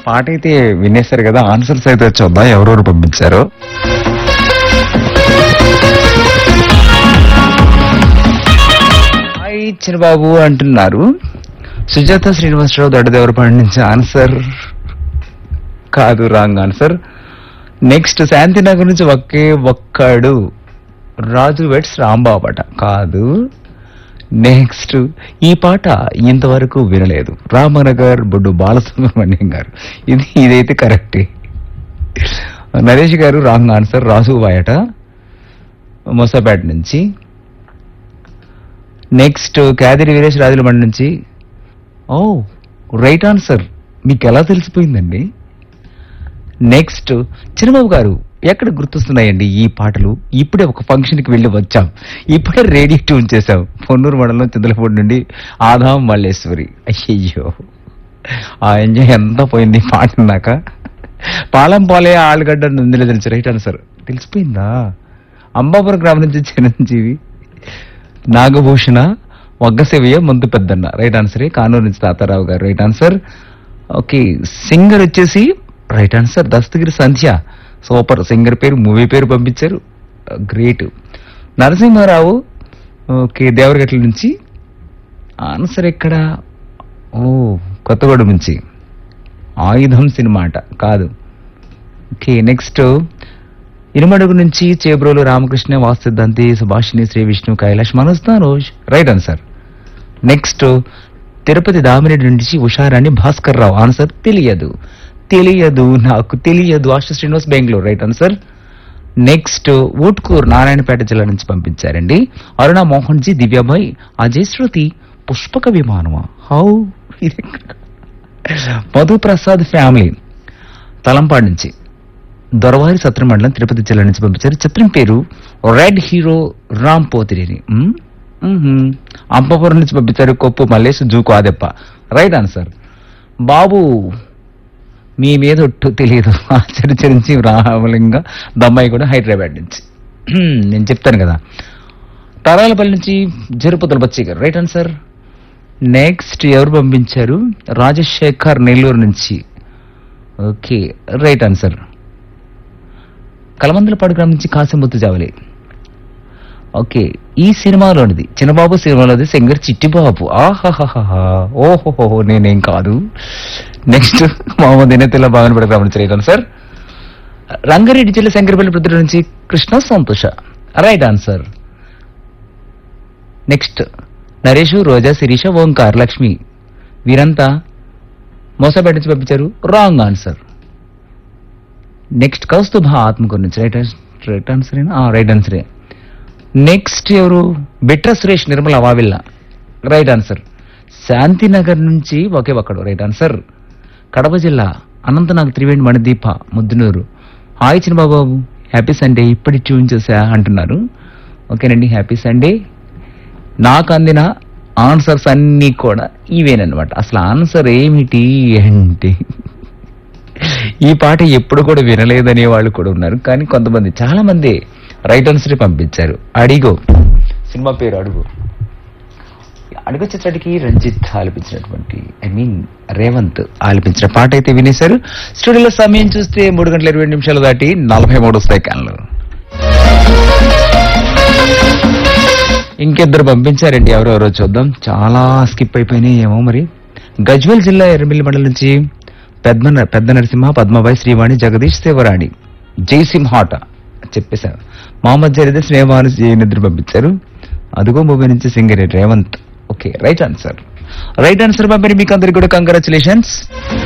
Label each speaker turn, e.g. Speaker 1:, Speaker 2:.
Speaker 1: పాట అయితే వినేశారు కదా ఆన్సర్స్ అయితే చూద్దాం ఎవరెవరు పంపించారు హాయ్ చిరబాబు అంటున్నారు సుజాత శ్రీనివాసరావు దొడ్డదేవరపాటి నుంచి ఆన్సర్ కాదు రాంగ్ ఆన్సర్ నెక్స్ట్ శాంతినగర్ నుంచి ఒకే ఒక్కడు రాజు వెట్స్ రాంబాబట కాదు నెక్స్ట్ ఈ పాట ఇంతవరకు వినలేదు రామనగర్ బొడ్డు బాలసుబ్రహ్మణ్యం గారు ఇది ఇదైతే కరెక్టే నరేష్ గారు రాంగ్ ఆన్సర్ రాజు వాయట మొసపేట నుంచి నెక్స్ట్ కాదిరి వీరేష్ రాజులమండి నుంచి ఓ రైట్ ఆన్సర్ మీకు ఎలా తెలిసిపోయిందండి నెక్స్ట్ చిరుబాబు గారు ఎక్కడ గుర్తొస్తున్నాయండి ఈ పాటలు ఇప్పుడే ఒక ఫంక్షన్ కి వెళ్ళి వచ్చాం ఇప్పుడే రేడియో ట్యూన్ చేశాం పొన్నూరు మండలం చింతలపూడి నుండి ఆదాం మల్లేశ్వరి అయ్యయ్యో ఆ ఎంజాయ్ ఎంత పోయింది ఈ పాట నాక పాలం పాలే ఆలుగడ్డ నుందిలే తెలుసు రైట్ ఆన్సర్ తెలిసిపోయిందా అంబాపురం గ్రామం నుంచి చిరంజీవి నాగభూషణ వగ్గశివయ్య ముందు పెద్దన్న రైట్ ఆన్సరే కానూరు నుంచి తాతారావు గారు రైట్ ఆన్సర్ ఓకే సింగర్ వచ్చేసి right answer Dastagiri Sandhya super singer పేరు మూవీ పేరు పంపించారు గ్రేట్ నరసింహారావు ఓకే దేవరగట్ల నుంచి ఆన్సర్ ఎక్కడ ఓ కొత్తగూడెం నుంచి ఆయుధం సినిమా అట కాదు ఓకే నెక్స్ట్ ఇనుమడుగు నుంచి చేబ్రోలు రామకృష్ణ వాస్తుద్దంతి Subhashini Shri Vishnu Kailash Manoj Tanoj right answer next Tirupati Damireddy నుంచి ఉషారాణి భాస్కర్ రావు ఆన్సర్ తెలియదు తెలియదు నాకు తెలియదు Asha Srinivas Bengaluru right answer next Utkur Narayanpet జిల్లా నుంచి పంపించారండి అరుణ మోహన్ జీ దివ్యాబాయ్ అజయ్ శృతి పుష్పక విమానమా హౌ మధు ప్రసాద్ ఫ్యామిలీ తలంపాడు నుంచి దొరవారి సత్రం మండలం తిరుపతి జిల్లా నుంచి పంపించారు చిత్రం పేరు రెడ్ హీరో రామ్ పోతిరేని మ్మ్? మ్మ్హ్మ్. అంపపురం నుంచి పంపించారు కొప్పు మల్లేష్ జూకు ఆదెప్ప రైట్ ఆన్సర్ బాబు మీ మీద ఒట్టు తెలియదు ఆచరించి రామలింగ దమ్మాయి కూడా హైదరాబాద్ నుంచి హ్మ్, నేను చెప్తాను కదా తరాలపల్లి నుంచి జరుపతుల బచ్చి గారు రైట్ ఆన్సర్ నెక్స్ట్ ఎవరు పంపించారు రాజశేఖర్ నెల్లూరు నుంచి ఓకే రైట్ ఆన్సర్ కలమందలపాడు గ్రామం నుంచి కాసిముత్తు జావలి ఓకే ఈ సినిమాలోనిది చిన్నబాబు సినిమాలోది సింగర్ చిట్టిబాబు ఆహాహాహా ఓహోహో నేనేం కాదు నెక్స్ట్ మహమ్మద్ దినతిల్లా బాగా పడే గ్రామం నుంచి రైట్ ఆన్సర్ రంగారెడ్డి జిల్లా శంకరపల్లి ప్రతి నుంచి Krishna Santosha right answer next Naresh Roja Sirisha Omkar Lakshmi వీరంతా మోసపేట నుంచి పంపించారు wrong answer next Kaustubha Atmakur నుంచి రైట్ రైట్ ఆన్సర్ రైట్ ఆన్సరే నెక్స్ట్ ఎవరు బిట్ర సురేష్ నిర్మల వావిల్ల రైట్ ఆన్సర్ శాంతినగర్ నుంచి ఒకే ఒక్కడు రైట్ ఆన్సర్ కడప జిల్లా Anantnag Triveni Manideepa Muddanur hi Chinnababu happy Sunday ఇప్పటి ట్యూన్ చేసా అంటున్నారు ఓకేనండి హ్యాపీ సండే నాకు అందిన ఆన్సర్స్ అన్నీ కూడా ఇవేనమాట అసలు ఆన్సర్ ఏమిటి అంటే ఈ పాట ఎప్పుడు కూడా వినలేదనే వాళ్ళు కూడా ఉన్నారు కానీ కొంతమంది చాలా మంది రైట్ ఆన్సర్ పంపించారు అడిగో సినిమా పేరు అడుగు అడుగు చిత్రానికి రంజిత్ ఆలపించినటువంటి ఐ మీన్ రేవంత్ ఆలపించిన పాట అయితే వినేశారు స్టూడియోలో సమయం చూస్తే మూడు గంటల ఇరవై నిమిషాలు దాటి నలభై మూడు సెకండ్లు ఇంకిద్దరు పంపించారండి ఎవరెవరో చూద్దాం చాలా స్కిప్ అయిపోయినాయి ఏమో మరి గజ్వెల్ జిల్లా ఎర్రమిల్లి మండలం నుంచి పెద్ద పెద్ద నరసింహ పద్మబాయి శ్రీవాణి జగదీష్ శివరాణి జయసింహాట చెప్పేశారు మహమ్మద్ జరిదే స్నేహమాను నిద్ర పంపించారు అదుగో మూవీ నుంచి singer Revanth okay right answer right answer పంపిణీ మీకు అందరికి కూడా కంగ్రాచులేషన్స్